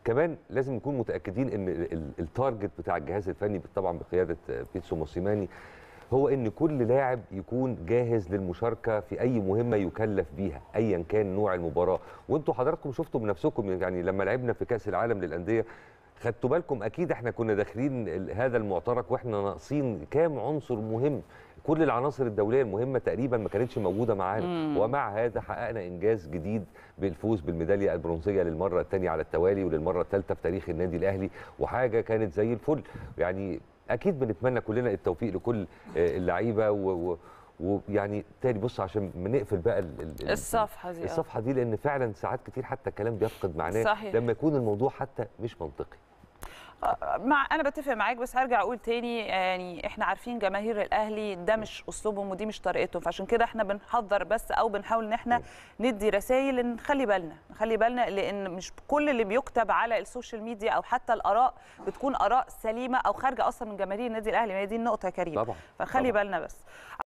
كمان لازم نكون متاكدين ان ال- ال- التارجت بتاع الجهاز الفني طبعا بقياده بيتسو موسيماني هو ان كل لاعب يكون جاهز للمشاركه في اي مهمه يكلف بيها ايا كان نوع المباراه وانتوا حضراتكم شفتوا بنفسكم يعني لما لعبنا في كاس العالم للانديه خدتوا بالكم اكيد احنا كنا داخلين ال- هذا المعترك واحنا ناقصين كام عنصر مهم كل العناصر الدوليه المهمه تقريبا ما كانتش موجوده معانا ومع هذا حققنا انجاز جديد بالفوز بالميداليه البرونزيه للمره الثانيه على التوالي وللمره الثالثه في تاريخ النادي الاهلي وحاجه كانت زي الفل يعني اكيد بنتمنى كلنا التوفيق لكل آه، اللعيبه و- و- ويعني تاني بص عشان ما نقفل بقى ال- ال- ال- الصفحه دي آه. الصفحه دي لان فعلا ساعات كتير حتى الكلام بيفقد معناه صحيح. لما يكون الموضوع حتى مش منطقي مع انا بتفق معاك بس هرجع اقول تاني يعني احنا عارفين جماهير الاهلي ده مش اسلوبهم ودي مش طريقتهم فعشان كده احنا بنحضر بس او بنحاول ان احنا ندي رسائل ان نخلي بالنا نخلي بالنا لان مش كل اللي بيكتب على السوشيال ميديا او حتى الاراء بتكون اراء سليمه او خارجه اصلا من جماهير النادي الاهلي ما هي دي النقطه يا كريم طبعا فخلي طبعاً. بالنا بس